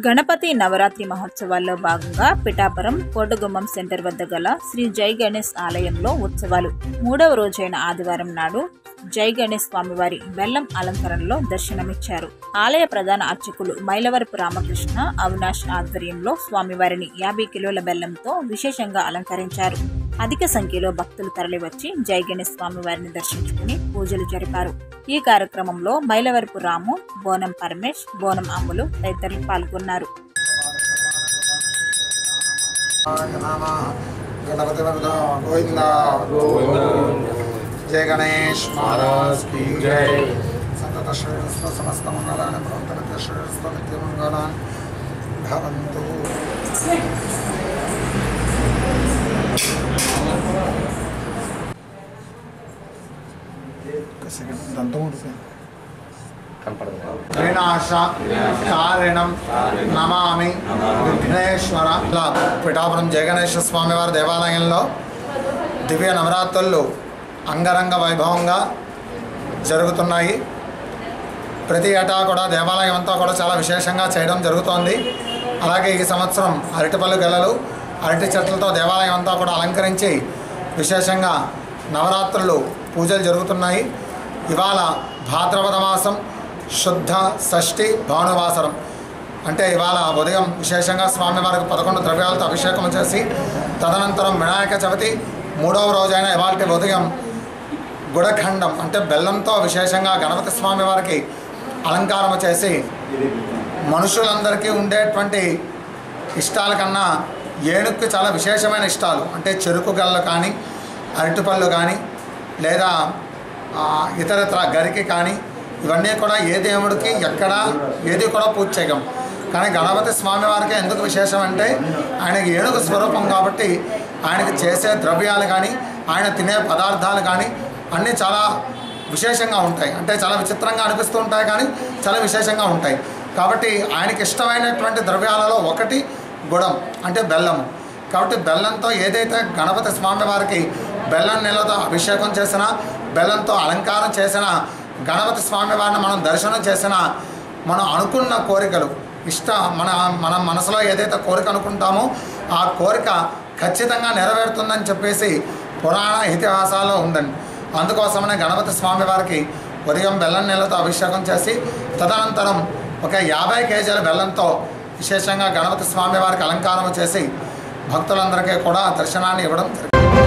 గణపతి నవరాత్రి మహోత్సవాల్లో భాగంగా పిఠాపురం కోటగుమ్మం సెంటర్ వద్ద గల శ్రీ జై గణేష్ ఆలయంలో ఉత్సవాలు మూడవ రోజైన ఆదివారం నాడు జై గణేష్ స్వామివారి బెల్లం అలంకరణలో దర్శనమిచ్చారు ఆలయ ప్రధాన అర్చకులు మైలవరపు రామకృష్ణ అవినాష్ ఆధ్వర్యంలో స్వామివారిని యాభై కిలోల బెల్లంతో విశేషంగా అలంకరించారు అధిక సంఖ్యలో భక్తులు తరలివచ్చి జై గణేష్ స్వామివారిని దర్శించుకుని పూజలు జరిపారు ఈ కార్యక్రమంలో మైలవరపు రాము బోనం పరమేష్ బోనం అమ్ములు తదితరులు పాల్గొన్నారు गणपति वरदा गोविंद जय गणेश महाराज की जय सतत श्रेयस्व समस्त मंगलानि भवन्तु श्रेयस्व नित्यमङ्गलानि भवन्तु వినాశ కారణం నమామి విఘ్నేశ్వర ఇలా పిఠాపురం జయగణేశ్వర స్వామి వారి దేవాలయంలో దివ్య నవరాత్రులు అంగరంగ వైభవంగా జరుగుతున్నాయి ప్రతి ఏటా కూడా దేవాలయం అంతా కూడా చాలా విశేషంగా చేయడం జరుగుతోంది అలాగే ఈ సంవత్సరం అరటిపళ్ళు గెలలు అరటి చెట్లతో దేవాలయం అంతా కూడా అలంకరించి విశేషంగా నవరాత్రులు పూజలు జరుగుతున్నాయి ఇవాళ భాద్రపద మాసం శుద్ధ షష్ఠి భానువాసరం అంటే ఇవాళ ఉదయం విశేషంగా స్వామివారికి పదకొండు ద్రవ్యాలతో అభిషేకం చేసి తదనంతరం వినాయక చవితి మూడవ రోజైన ఇవాళ ఉదయం గుడఖండం అంటే బెల్లంతో విశేషంగా గణపతి స్వామి వారికి అలంకారం చేసి మనుషులందరికీ ఉండేటువంటి ఇష్టాల కన్నా ఏనుగుకి చాలా విశేషమైన ఇష్టాలు అంటే చెరుకు గళ్ళు కానీ అరటిపళ్ళు కానీ లేదా ఆ, ఇతరత్ర గరికి కానీ ఇవన్నీ కూడా ఏ దేవుడికి ఎక్కడ ఏది కూడా పూజ చేయగం కానీ గణపతి స్వామి వారికి ఎందుకు విశేషం అంటే ఆయనకి ఏనుగు స్వరూపం కాబట్టి ఆయనకి చేసే ద్రవ్యాలు కానీ ఆయన తినే పదార్థాలు కానీ అన్నీ చాలా విశేషంగా ఉంటాయి అంటే చాలా విచిత్రంగా అనిపిస్తూ ఉంటాయి కానీ చాలా విశేషంగా ఉంటాయి కాబట్టి ఆయనకి ఇష్టమైనటువంటి ద్రవ్యాలలో ఒకటి గుడం అంటే బెల్లము కాబట్టి బెల్లంతో ఏదైతే గణపతి స్వామి వారికి బెల్లం నీళ్ళతో అభిషేకం చేసినా బెల్లంతో అలంకారం చేసినా గణపతి స్వామి వారిని మనం దర్శనం చేసినా మనం అనుకున్న కోరికలు ఇష్ట మన మన మనసులో ఏదైతే కోరిక అనుకుంటామో ఆ కోరిక ఖచ్చితంగా నెరవేరుతుందని చెప్పేసి పురాణ ఇతిహాసాల్లో ఉందండి అందుకోసమనే గణపతి స్వామి వారికి ఉదయం బెల్లం నీళ్ళతో అభిషేకం చేసి తదనంతరం ఒక యాభై కేజీల బెల్లంతో విశేషంగా గణపతి స్వామి వారికి అలంకారం చేసి భక్తులందరికీ కూడా దర్శనాన్ని ఇవ్వడం జరిగింది